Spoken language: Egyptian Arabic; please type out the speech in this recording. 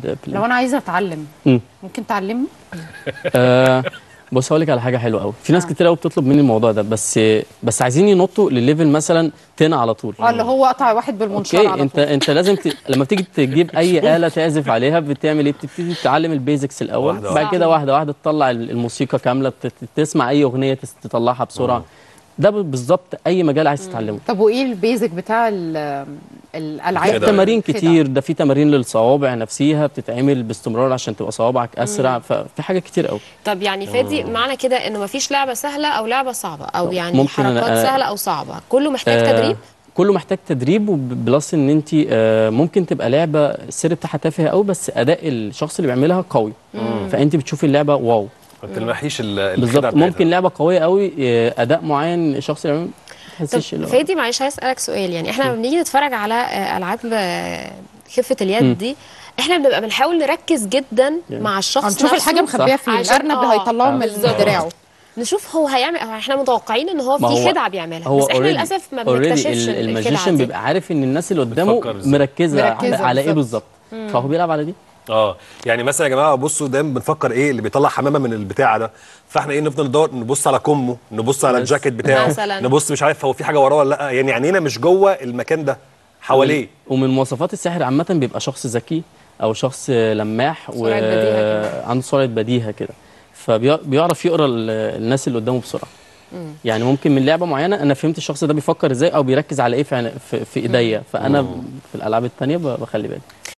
لو انا عايزه اتعلم مم. ممكن تعلمني آه بص هقول لك على حاجه حلوه قوي في ناس آه. كتير قوي بتطلب مني الموضوع ده بس بس عايزين ينطوا لليفل مثلا 10 على طول اه اللي هو قطع واحد بالمنشار اوكي على انت طول انت لازم ت... لما بتيجي تجيب اي آلة تعزف عليها بتعمل ايه بتبتدي تتعلم البيزكس الاول واحدة بعد واحدة. كده واحده واحده تطلع الموسيقى كامله بت... تسمع اي اغنيه تس- تطلعها بسرعه ده بالظبط اي مجال عايز تتعلمه طب وايه البيزك بتاع ال- الالعاب كده. تمارين كده. كتير ده في تمارين للصوابع نفسها بتتعمل باستمرار عشان تبقى صوابعك اسرع ففي حاجات كتير قوي طب يعني فادي معنى كده انه مفيش لعبه سهله او لعبه صعبه او يعني ممكن أنا- حركات أنا- سهله او صعبه كله محتاج آه، تدريب كله محتاج تدريب وبلس ان انت آه، ممكن تبقى لعبه السر بتاعها تافه قوي بس اداء الشخص اللي بيعملها قوي فانت بتشوفي اللعبه واو ما تلمحيش ال- الخدعة بالظبط بتاعتها. ممكن لعبه قويه قوي آه، اداء معين الشخص اللي بيعمله ما طب تحسيش اللي هو- فادي معلش عايز اسالك سؤال يعني احنا لما بنيجي نتفرج على آه، العاب آه، خفه مم. اليد دي احنا بنبقى بنحاول نركز جدا مع الشخص هنشوف نفسه الحاجه مخبيه صح. فيه عشان- الارنب اللي آه، هيطلعه من بالظبط. دراعه نشوف هو هيعمل هو احنا متوقعين ان هو ما في هو- خدعه بيعملها هو بس احنا already- للاسف ما already بنكتشفش ال- الخدعه الماجيشن دي بيبقى عارف ان الناس اللي قدامه بتفكر إزاي. مركزه, مركزة على, على ايه بالظبط. بالظبط فهو بيلعب على دي اه يعني مثلا يا جماعه بصوا دايما بنفكر ايه اللي بيطلع حمامه من البتاع ده فاحنا ايه نفضل ندور نبص على كمه نبص على بس. الجاكيت بتاعه مثلاً. نبص مش عارف هو في حاجه وراه ولا لا يعني عينينا مش جوه المكان ده حواليه ومن مواصفات الساحر عامه بيبقى شخص ذكي او شخص لماح سرعة بديهة كده. وعنده سرعه بديهه كده فبيعرف يقرا ال- الناس اللي قدامه بسرعه يعني ممكن من لعبه معينه انا فهمت الشخص ده بيفكر ازاي او بيركز على ايه في عن- في, في ايديا فانا في الالعاب التانية ب- بخلي بالي